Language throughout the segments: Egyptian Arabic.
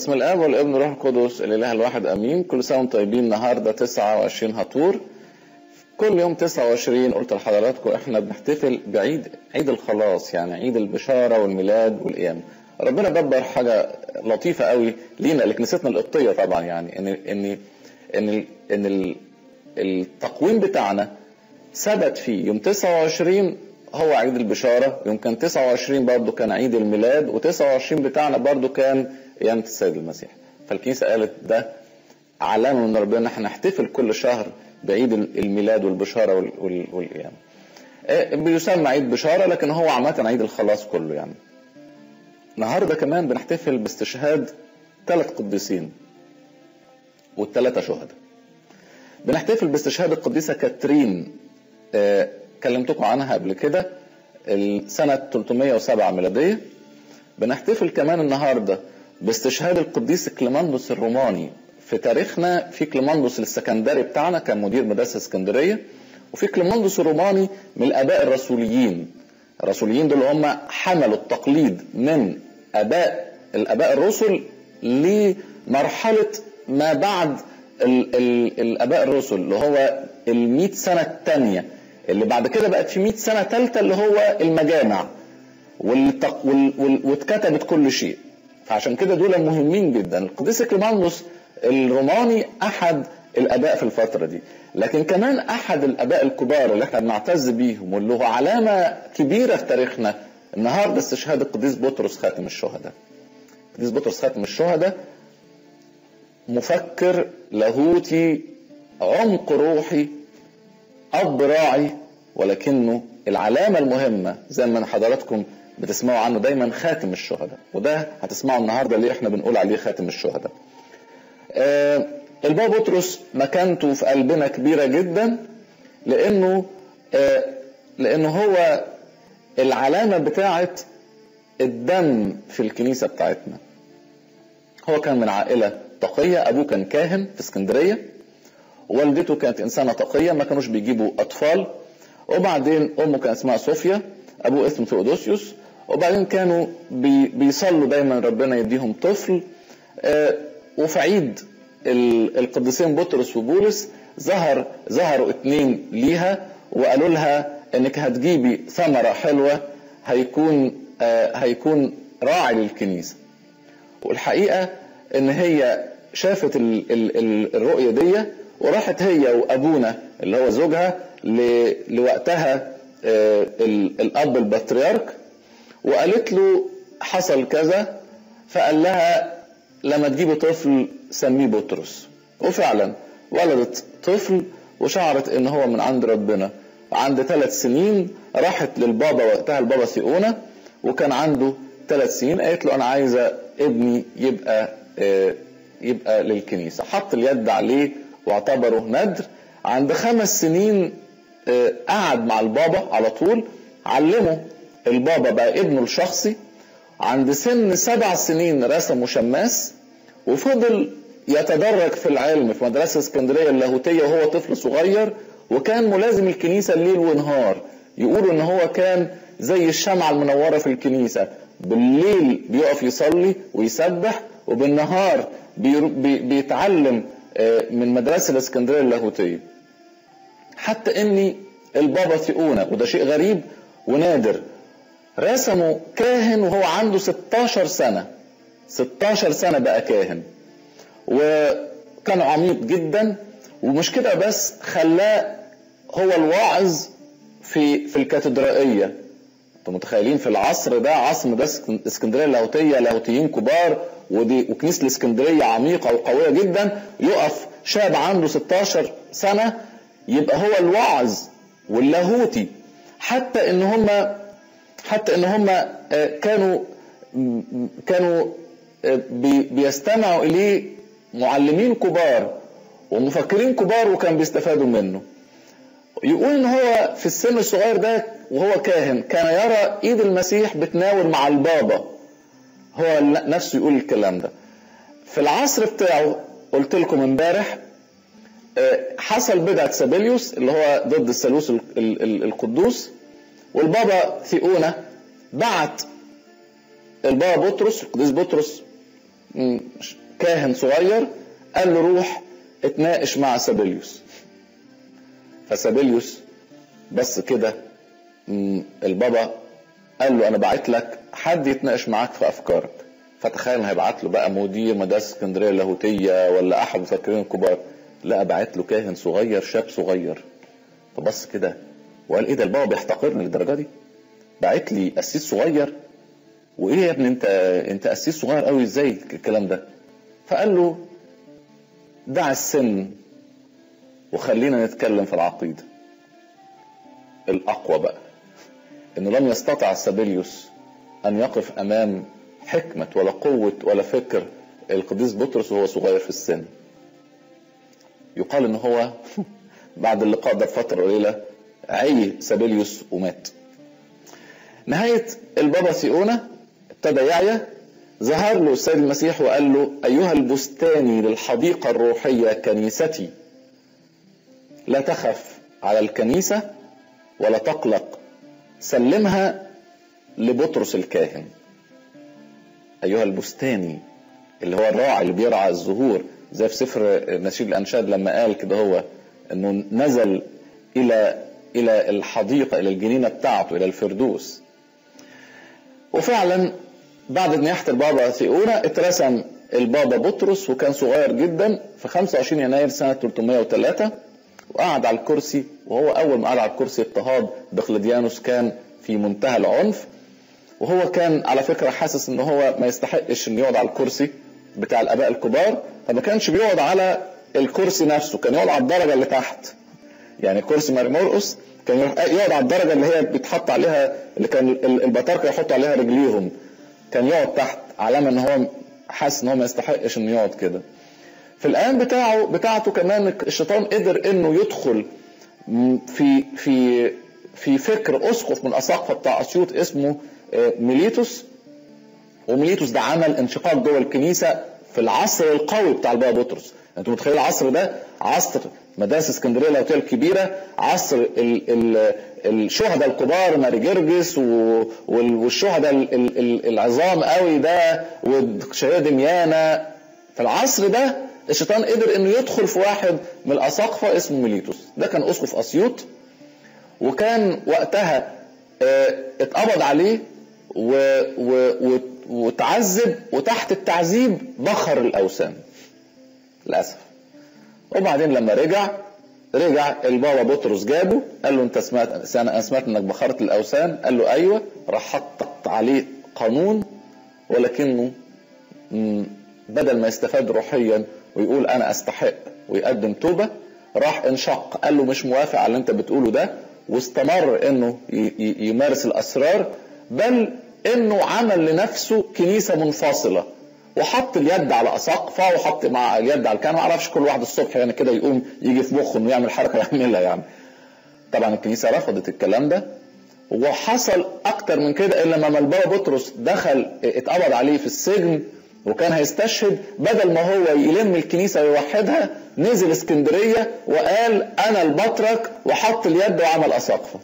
باسم الاب والابن والروح القدس الاله الواحد امين كل سنه وانتم طيبين النهارده 29 هطور كل يوم 29 قلت لحضراتكم احنا بنحتفل بعيد عيد الخلاص يعني عيد البشاره والميلاد والقيامه ربنا دبر حاجه لطيفه قوي لينا لكنيستنا القبطيه طبعا يعني ان ان ان ال ان ال التقويم بتاعنا ثبت فيه يوم 29 هو عيد البشاره يمكن 29 برضه كان عيد الميلاد و29 بتاعنا برضه كان قيامه السيد المسيح فالكنيسه قالت ده علامه من ربنا احنا نحتفل كل شهر بعيد الميلاد والبشاره والقيامه بيسمى عيد بشاره لكن هو عامه عيد الخلاص كله يعني النهارده كمان بنحتفل باستشهاد ثلاث قديسين والثلاثه شهداء بنحتفل باستشهاد القديسه كاترين آه كلمتكم عنها قبل كده سنة 307 ميلادية بنحتفل كمان النهاردة باستشهاد القديس كليماندوس الروماني في تاريخنا في كليماندوس السكندري بتاعنا كان مدير مدرسة اسكندرية وفي كليماندوس الروماني من الآباء الرسوليين الرسوليين دول هم حملوا التقليد من آباء الآباء الرسل لمرحلة ما بعد ال ال الآباء الرسل اللي هو المئة سنة الثانية اللي بعد كده بقت في 100 سنه ثالثه اللي هو المجامع والتق... وال... وال... واتكتبت كل شيء فعشان كده دول مهمين جدا القديس كليمانوس الروماني احد الاباء في الفتره دي لكن كمان احد الاباء الكبار اللي احنا بنعتز بيهم واللي هو علامه كبيره في تاريخنا النهارده استشهاد القديس بطرس خاتم الشهداء القديس بطرس خاتم الشهداء مفكر لاهوتي عمق روحي اب راعي ولكنه العلامه المهمه زي ما حضراتكم بتسمعوا عنه دايما خاتم الشهداء وده هتسمعوا النهارده ليه احنا بنقول عليه خاتم الشهداء آه البابا بطرس مكانته في قلبنا كبيره جدا لانه آه لانه هو العلامه بتاعه الدم في الكنيسه بتاعتنا هو كان من عائله تقيه ابوه كان كاهن في اسكندريه والدته كانت انسانه تقيه ما كانوش بيجيبوا اطفال وبعدين امه كان اسمها صوفيا ابوه اسمه ثيودوسيوس وبعدين كانوا بي بيصلوا دايما ربنا يديهم طفل آه وفي عيد القديسين بطرس وبولس ظهر ظهروا اتنين ليها وقالوا لها انك هتجيبي ثمره حلوه هيكون آه هيكون راعي للكنيسه والحقيقه ان هي شافت ال ال ال الرؤيه دي وراحت هي وابونا اللي هو زوجها لوقتها الاب البطريرك وقالت له حصل كذا فقال لها لما تجيبي طفل سميه بطرس وفعلا ولدت طفل وشعرت ان هو من عند ربنا عند ثلاث سنين راحت للبابا وقتها البابا سيئونة وكان عنده ثلاث سنين قالت له انا عايزه ابني يبقى يبقى للكنيسه حط اليد عليه واعتبره ندر عند خمس سنين قعد مع البابا على طول علمه البابا بقى ابنه الشخصي عند سن سبع سنين رسمه شماس وفضل يتدرج في العلم في مدرسة اسكندرية اللاهوتية وهو طفل صغير وكان ملازم الكنيسة الليل ونهار يقولوا ان هو كان زي الشمعة المنورة في الكنيسة بالليل بيقف يصلي ويسبح وبالنهار بي بيتعلم من مدرسة الاسكندرية اللاهوتية حتى ان البابا ثيونا وده شيء غريب ونادر رسمه كاهن وهو عنده 16 سنة 16 سنة بقى كاهن وكان عميق جدا ومش كده بس خلاه هو الواعظ في في الكاتدرائية انتوا متخيلين في العصر ده عصر مدرسة اسكندرية اللاهوتية لاهوتيين كبار ودي وكنيسة الاسكندرية عميقة وقوية جدا يقف شاب عنده 16 سنة يبقى هو الوعظ واللاهوتي حتى ان هم حتى ان هم كانوا كانوا بيستمعوا اليه معلمين كبار ومفكرين كبار وكان بيستفادوا منه يقول ان هو في السن الصغير ده وهو كاهن كان يرى ايد المسيح بتناول مع البابا هو نفسه يقول الكلام ده في العصر بتاعه قلت لكم امبارح حصل بدعة سابيليوس اللي هو ضد الثالوث القدوس والبابا ثيونا بعت البابا بطرس القديس بطرس كاهن صغير قال له روح اتناقش مع سابيليوس فسابيليوس بس كده البابا قال له انا بعت لك حد يتناقش معاك في افكارك فتخيل هيبعت له بقى مدير مدرسه اسكندريه اللاهوتيه ولا احد المفكرين الكبار لا بعت له كاهن صغير شاب صغير فبص كده وقال ايه ده البابا بيحتقرني للدرجه دي بعت لي قسيس صغير وايه يا ابني انت انت قسيس صغير قوي ازاي الكلام ده فقال له دع السن وخلينا نتكلم في العقيده الاقوى بقى انه لم يستطع سابيليوس ان يقف امام حكمه ولا قوه ولا فكر القديس بطرس وهو صغير في السن يقال ان هو بعد اللقاء ده بفتره قليله عي سابيليوس ومات نهايه البابا سيونا ابتدى يعيا ظهر له السيد المسيح وقال له ايها البستاني للحديقه الروحيه كنيستي لا تخف على الكنيسه ولا تقلق سلمها لبطرس الكاهن ايها البستاني اللي هو الراعي اللي بيرعى الزهور زي في سفر نشيد الانشاد لما قال كده هو انه نزل الى الى الحديقه الى الجنينه بتاعته الى الفردوس وفعلا بعد نياحه البابا ثيونا اترسم البابا بطرس وكان صغير جدا في 25 يناير سنه 303 وقعد على الكرسي وهو اول ما قعد على الكرسي اضطهاد دقلديانوس كان في منتهى العنف وهو كان على فكره حاسس ان هو ما يستحقش انه يقعد على الكرسي بتاع الاباء الكبار فما كانش بيقعد على الكرسي نفسه كان يقعد على الدرجه اللي تحت يعني كرسي ماري مرقس كان يقعد على الدرجه اللي هي بيتحط عليها اللي كان البطاركه يحطوا عليها رجليهم كان يقعد تحت علامه ان هو حاسس ان هو ما يستحقش انه يقعد كده في الايام بتاعه بتاعته كمان الشيطان قدر انه يدخل في في في فكر اسقف من اساقفه بتاع اسيوط اسمه ميليتوس وميليتوس ده عمل انشقاق جوه الكنيسه في العصر القوي بتاع البابا بطرس انتوا متخيل العصر ده عصر مدارس اسكندريه اللاهوتيه الكبيره عصر ال ال الشهداء الكبار ماري جرجس والشهداء العظام قوي ده وشهيده دميانه في العصر ده الشيطان قدر انه يدخل في واحد من الاساقفه اسمه ميليتوس ده كان اسقف اسيوط وكان وقتها اتقبض عليه و و وتعذب وتحت التعذيب بخر الاوثان للاسف وبعدين لما رجع رجع البابا بطرس جابه قال له انت سمعت انا سمعت انك بخرت الاوثان قال له ايوه راح حط عليه قانون ولكنه بدل ما يستفاد روحيا ويقول انا استحق ويقدم توبه راح انشق قال له مش موافق على اللي انت بتقوله ده واستمر انه يمارس الاسرار بل انه عمل لنفسه كنيسه منفصله وحط اليد على اساقفه وحط مع اليد على الكهنه ما اعرفش كل واحد الصبح يعني كده يقوم يجي في مخه انه يعمل حركه يعملها يعني طبعا الكنيسه رفضت الكلام ده وحصل اكتر من كده الا لما البابا بطرس دخل اتقبض عليه في السجن وكان هيستشهد بدل ما هو يلم الكنيسه ويوحدها نزل اسكندريه وقال انا البطرك وحط اليد وعمل اساقفه.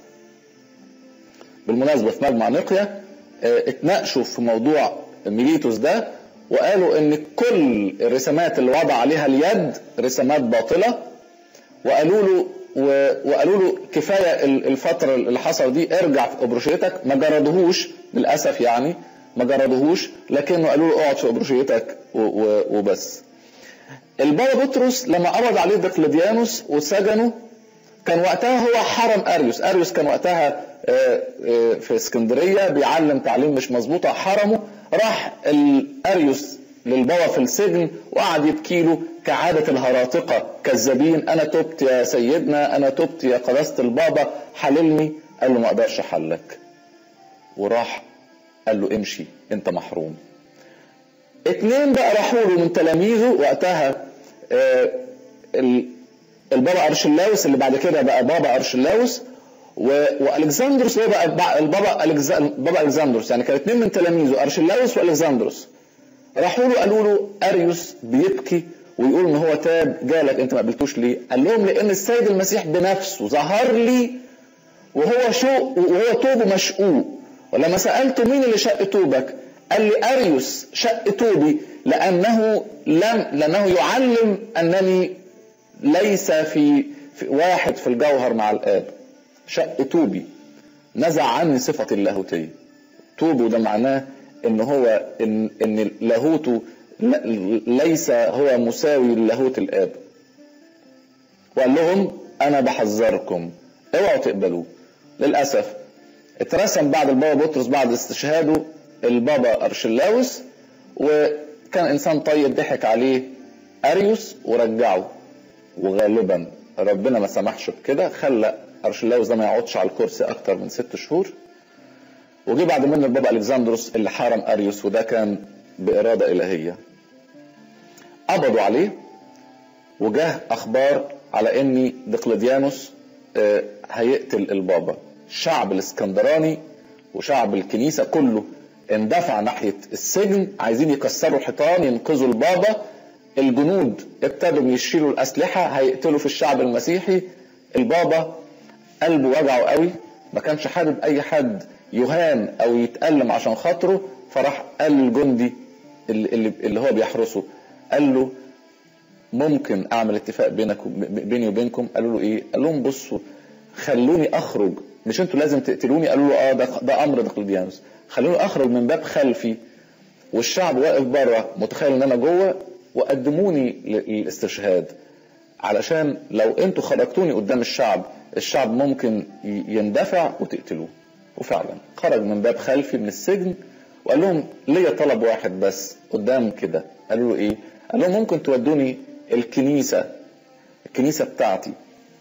بالمناسبه في مجمع نقيا اتناقشوا في موضوع ميليتوس ده وقالوا ان كل الرسامات اللي وضع عليها اليد رسامات باطله وقالوا له وقالوا له كفايه الفتره اللي حصل دي ارجع في ابروشيتك ما جردهوش للاسف يعني ما جردهوش لكنه قالوا له اقعد في ابروشيتك وبس البابا بطرس لما قبض عليه دقلديانوس وسجنه كان وقتها هو حرم اريوس اريوس كان وقتها في اسكندريه بيعلم تعليم مش مظبوطه حرمه راح الاريوس للبابا في السجن وقعد يبكي له كعادة الهراطقة كذابين أنا تبت يا سيدنا أنا تبت يا قداسة البابا حللني قال له ما أقدرش حلك وراح قال له امشي أنت محروم اتنين بقى راحوا له من تلاميذه وقتها آه البابا أرشلاوس اللي بعد كده بقى بابا أرشلاوس والكسندروس اللي بقى البابا البابا الكسندروس يعني كان اتنين من تلاميذه ارشلاوس والكسندروس راحوا له قالوا له اريوس بيبكي ويقول ان هو تاب جالك انت ما قبلتوش ليه؟ قال لهم لان السيد المسيح بنفسه ظهر لي وهو شو وهو توبه مشقوق ولما سالته مين اللي شق توبك؟ قال لي اريوس شق توبي لانه لم لانه يعلم انني ليس في, في واحد في الجوهر مع الاب شق توبي نزع عني صفة اللاهوتية توبه ده معناه ان هو ان ان لاهوته ليس هو مساوي للاهوت الاب وقال لهم انا بحذركم اوعوا تقبلوه للاسف اترسم بعد البابا بطرس بعد استشهاده البابا ارشلاوس وكان انسان طيب ضحك عليه اريوس ورجعه وغالبا ربنا ما سمحش بكده خلى ارشلاوس ده ما يقعدش على الكرسي اكتر من ست شهور وجي بعد منه البابا الكسندروس اللي حرم اريوس وده كان باراده الهيه قبضوا عليه وجاه اخبار على ان دقلديانوس هيقتل البابا الشعب الاسكندراني وشعب الكنيسه كله اندفع ناحيه السجن عايزين يكسروا الحيطان ينقذوا البابا الجنود ابتدوا يشيلوا الاسلحه هيقتلوا في الشعب المسيحي البابا قلبه وجعه قوي ما كانش حابب اي حد يهان او يتألم عشان خاطره فراح قال للجندي اللي, اللي, اللي هو بيحرسه قال له ممكن اعمل اتفاق بينك بيني وبينكم قالوا له ايه قال لهم بصوا خلوني اخرج مش انتوا لازم تقتلوني قالوا له اه ده, ده امر دقلديانوس خلوني اخرج من باب خلفي والشعب واقف بره متخيل ان انا جوه وقدموني للاستشهاد علشان لو انتوا خرجتوني قدام الشعب الشعب ممكن يندفع وتقتلوه وفعلا خرج من باب خلفي من السجن وقال لهم ليا طلب واحد بس قدام كده قالوا له ايه قال لهم ممكن تودوني الكنيسة الكنيسة بتاعتي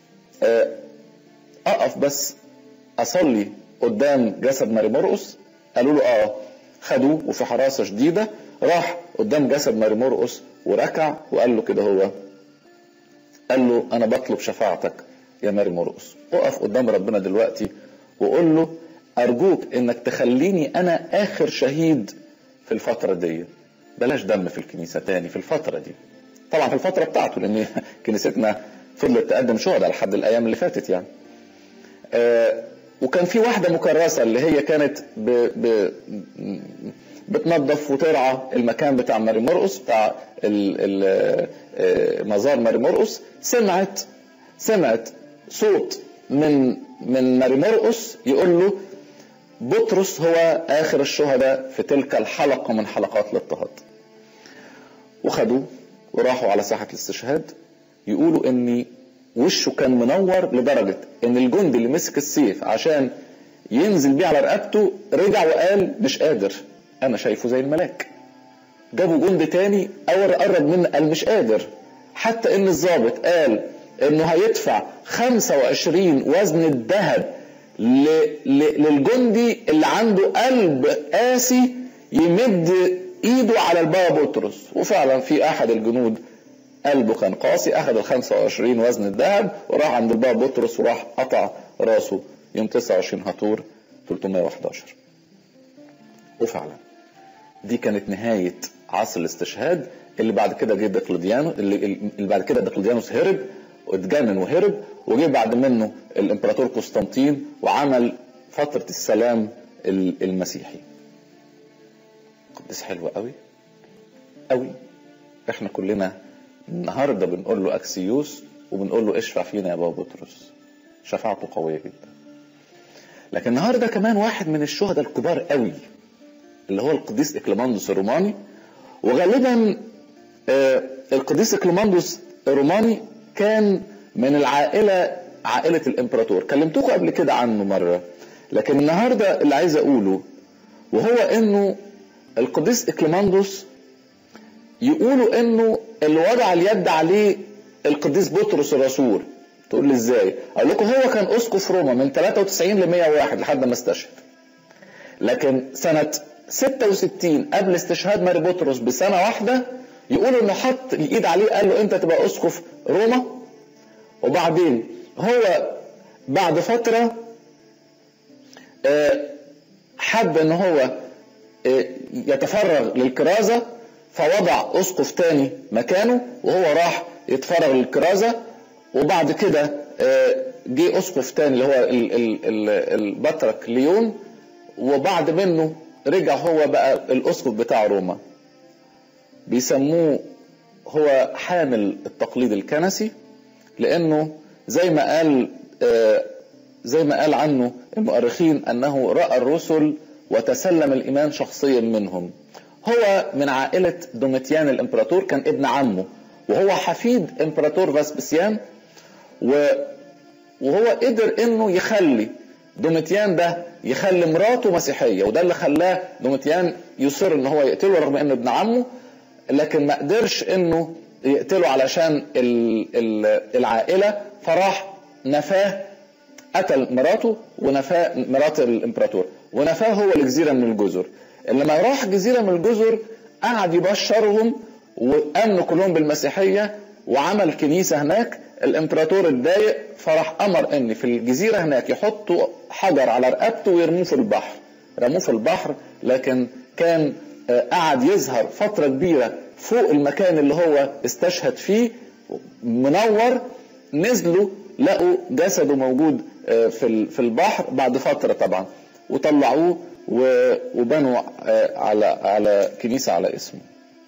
اقف بس اصلي قدام جسد ماري مرقس قالوا له اه خدوه وفي حراسة شديدة راح قدام جسد ماري مرقس وركع وقال له كده هو قال له انا بطلب شفاعتك يا ماري مرقس اقف قدام ربنا دلوقتي وقول له ارجوك انك تخليني انا اخر شهيد في الفترة دي بلاش دم في الكنيسة تاني في الفترة دي طبعا في الفترة بتاعته لان كنيستنا فضلت تقدم شهداء لحد الايام اللي فاتت يعني آه وكان في واحدة مكرسة اللي هي كانت ب ب بتنظف وترعى المكان بتاع ماري مرقس بتاع ال ال مزار ماري مرقس سمعت سمعت صوت من من ماري مرقس يقول له بطرس هو اخر الشهداء في تلك الحلقه من حلقات الاضطهاد. وخدوه وراحوا على ساحه الاستشهاد يقولوا ان وشه كان منور لدرجه ان الجندي اللي مسك السيف عشان ينزل بيه على رقبته رجع وقال مش قادر انا شايفه زي الملاك. جابوا جندي تاني اول قرب منه قال مش قادر حتى ان الضابط قال انه هيدفع 25 وزن الذهب للجندي اللي عنده قلب قاسي يمد ايده على البابا بطرس وفعلا في احد الجنود قلبه كان قاسي اخذ ال 25 وزن الذهب وراح عند البابا بطرس وراح قطع راسه يوم 29 هطور 311 وفعلا دي كانت نهاية عصر الاستشهاد اللي بعد كده جه دقلديانوس اللي, اللي بعد كده دقلديانوس هرب واتجنن وهرب وجه بعد منه الامبراطور قسطنطين وعمل فترة السلام المسيحي قديس حلو قوي قوي احنا كلنا النهارده بنقول له اكسيوس وبنقول له اشفع فينا يا بابا بطرس شفاعته قوية جدا لكن النهارده كمان واحد من الشهداء الكبار قوي اللي هو القديس اكليماندوس الروماني وغالبا آه القديس اكليماندوس الروماني كان من العائله عائله الامبراطور كلمتكم قبل كده عنه مره لكن النهارده اللي عايز اقوله وهو انه القديس اكليماندوس يقولوا انه اللي وضع اليد عليه القديس بطرس الرسول تقول لي ازاي اقول لكم هو كان اسقف روما من 93 ل 101 لحد ما استشهد لكن سنه 66 قبل استشهاد ماري بطرس بسنه واحده يقولوا انه حط الايد عليه قال له انت تبقى اسقف روما وبعدين هو بعد فتره حب ان هو يتفرغ للكرازه فوضع اسقف تاني مكانه وهو راح يتفرغ للكرازه وبعد كده جه اسقف تاني اللي هو البطرك ليون وبعد منه رجع هو بقى الاسقف بتاع روما بيسموه هو حامل التقليد الكنسي لانه زي ما قال زي ما قال عنه المؤرخين انه راى الرسل وتسلم الايمان شخصيا منهم هو من عائله دوميتيان الامبراطور كان ابن عمه وهو حفيد امبراطور فاسبسيان و وهو قدر انه يخلي دوميتيان ده يخلي مراته مسيحيه وده اللي خلاه دوميتيان يصر ان هو يقتله رغم انه ابن عمه لكن ما قدرش انه يقتله علشان العائله فراح نفاه قتل مراته ونفاه مرات الامبراطور ونفاه هو لجزيره من الجزر لما راح جزيره من الجزر قعد يبشرهم وامنوا كلهم بالمسيحيه وعمل كنيسه هناك الامبراطور اتضايق فراح امر ان في الجزيره هناك يحطوا حجر على رقبته ويرموه في البحر رموه في البحر لكن كان قعد يظهر فتره كبيره فوق المكان اللي هو استشهد فيه منور نزلوا لقوا جسده موجود في في البحر بعد فتره طبعا وطلعوه وبنوا على على كنيسه على اسمه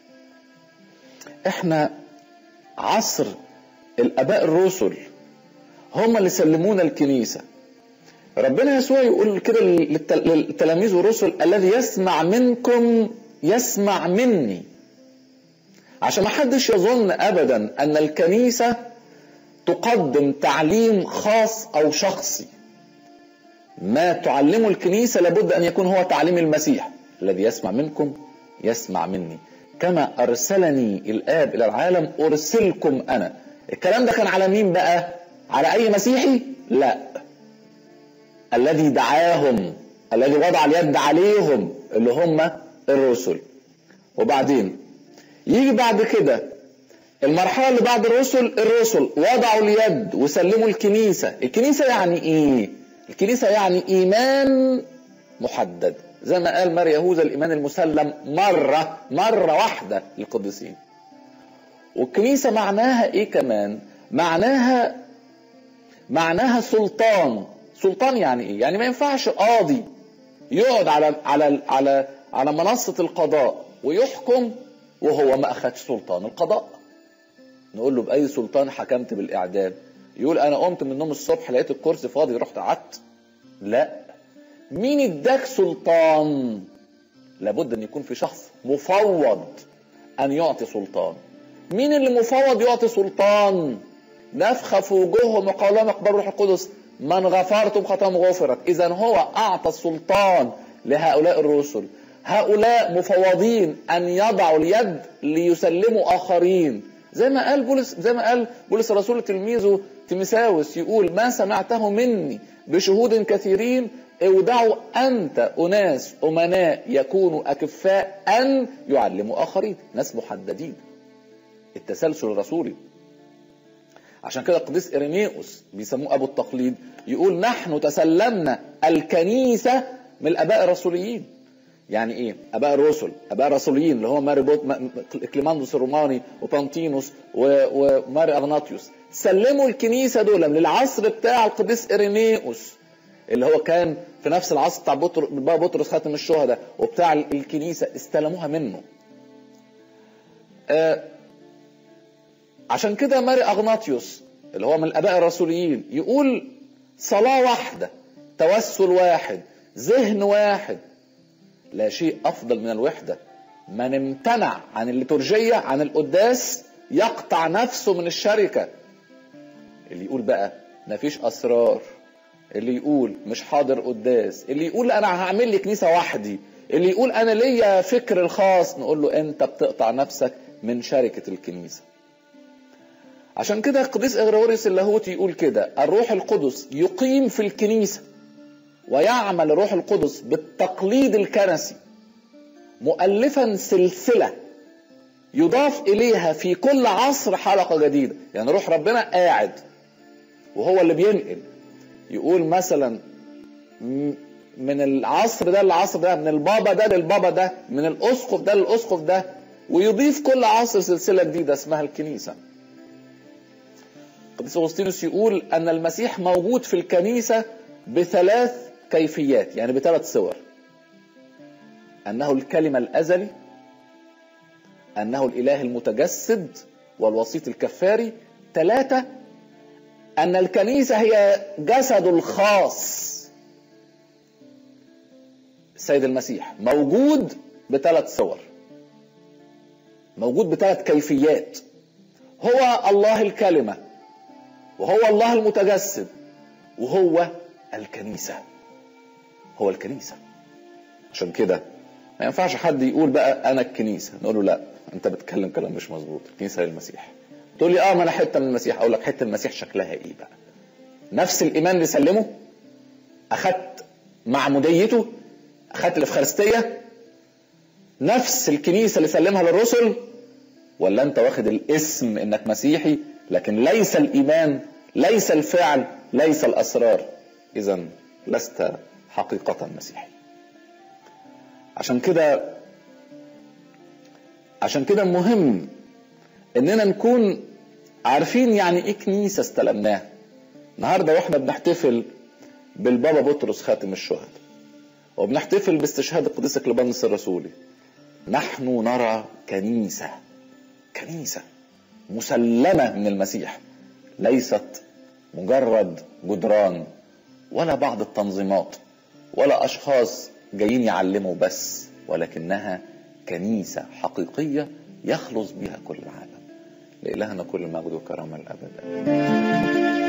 احنا عصر الاباء الرسل هم اللي سلمونا الكنيسه ربنا يسوع يقول كده للتلاميذ والرسل الذي يسمع منكم يسمع مني عشان ما حدش يظن ابدا ان الكنيسه تقدم تعليم خاص او شخصي ما تعلمه الكنيسه لابد ان يكون هو تعليم المسيح الذي يسمع منكم يسمع مني كما ارسلني الاب الى العالم ارسلكم انا الكلام ده كان على مين بقى على اي مسيحي لا الذي دعاهم الذي وضع اليد عليهم اللي هم الرسل وبعدين يجي بعد كده المرحلة اللي بعد الرسل الرسل وضعوا اليد وسلموا الكنيسة الكنيسة يعني ايه الكنيسة يعني ايمان محدد زي ما قال ماري يهوذا الايمان المسلم مرة مرة واحدة للقديسين والكنيسة معناها ايه كمان معناها معناها سلطان سلطان يعني ايه يعني ما ينفعش قاضي يقعد على على على على منصة القضاء ويحكم وهو ما اخدش سلطان القضاء نقول له باي سلطان حكمت بالاعدام يقول انا قمت من النوم الصبح لقيت الكرسي فاضي رحت قعدت لا مين اداك سلطان لابد ان يكون في شخص مفوض ان يعطي سلطان مين اللي مفوض يعطي سلطان نفخ في وجوههم وقال لهم اقبلوا روح القدس من غفرتم خطاهم غفرت اذا هو اعطى السلطان لهؤلاء الرسل هؤلاء مفوضين ان يضعوا اليد ليسلموا اخرين زي ما قال بولس زي ما قال بولس الرسول لتلميذه تيمساوس يقول ما سمعته مني بشهود كثيرين اودعوا انت اناس امناء يكونوا اكفاء ان يعلموا اخرين ناس محددين التسلسل الرسولي عشان كده القديس إرينيوس بيسموه أبو التقليد يقول نحن تسلمنا الكنيسة من الآباء الرسوليين يعني إيه؟ آباء الرسل آباء الرسوليين اللي هو ماري بوت كليماندوس الروماني وبانتينوس وماري أغناطيوس سلموا الكنيسة دول من العصر بتاع القديس إرينيوس اللي هو كان في نفس العصر بتاع بابا بطرس خاتم الشهداء وبتاع الكنيسة استلموها منه آه عشان كده ماري اغناطيوس اللي هو من الاباء الرسوليين يقول صلاه واحده توسل واحد ذهن واحد لا شيء افضل من الوحده من امتنع عن الليتورجيه عن القداس يقطع نفسه من الشركه اللي يقول بقى مفيش اسرار اللي يقول مش حاضر قداس اللي يقول انا هعمل لي كنيسه وحدي اللي يقول انا ليا فكر الخاص نقول له انت بتقطع نفسك من شركه الكنيسه عشان كده القديس اغريغوريوس اللاهوتي يقول كده الروح القدس يقيم في الكنيسه ويعمل الروح القدس بالتقليد الكنسي مؤلفا سلسله يضاف اليها في كل عصر حلقه جديده يعني روح ربنا قاعد وهو اللي بينقل يقول مثلا من العصر ده للعصر ده من البابا ده للبابا ده من الاسقف ده للاسقف ده ويضيف كل عصر سلسله جديده اسمها الكنيسه القديس اغسطينوس يقول ان المسيح موجود في الكنيسه بثلاث كيفيات يعني بثلاث صور أنه الكلمة الأزلي أنه الإله المتجسد والوسيط الكفاري ثلاثة أن الكنيسة هي جسد الخاص السيد المسيح موجود بثلاث صور موجود بثلاث كيفيات هو الله الكلمة وهو الله المتجسد وهو الكنيسة هو الكنيسة عشان كده ما ينفعش حد يقول بقى انا الكنيسة نقول له لا انت بتتكلم كلام مش مظبوط الكنيسة هي المسيح تقول لي اه ما انا حتة من المسيح اقول لك حتة المسيح شكلها ايه بقى نفس الايمان اللي سلمه اخدت معموديته اخدت الافخارستية نفس الكنيسة اللي سلمها للرسل ولا انت واخد الاسم انك مسيحي لكن ليس الايمان ليس الفعل ليس الاسرار اذا لست حقيقة مسيحي عشان كده عشان كده مهم اننا نكون عارفين يعني ايه كنيسة استلمناها النهارده واحنا بنحتفل بالبابا بطرس خاتم الشهداء وبنحتفل باستشهاد القديس كليبانس الرسولي نحن نرى كنيسة كنيسة مسلمة من المسيح ليست مجرد جدران ولا بعض التنظيمات ولا أشخاص جايين يعلموا بس ولكنها كنيسة حقيقية يخلص بها كل العالم لإلهنا كل المجد والكرامة الأبد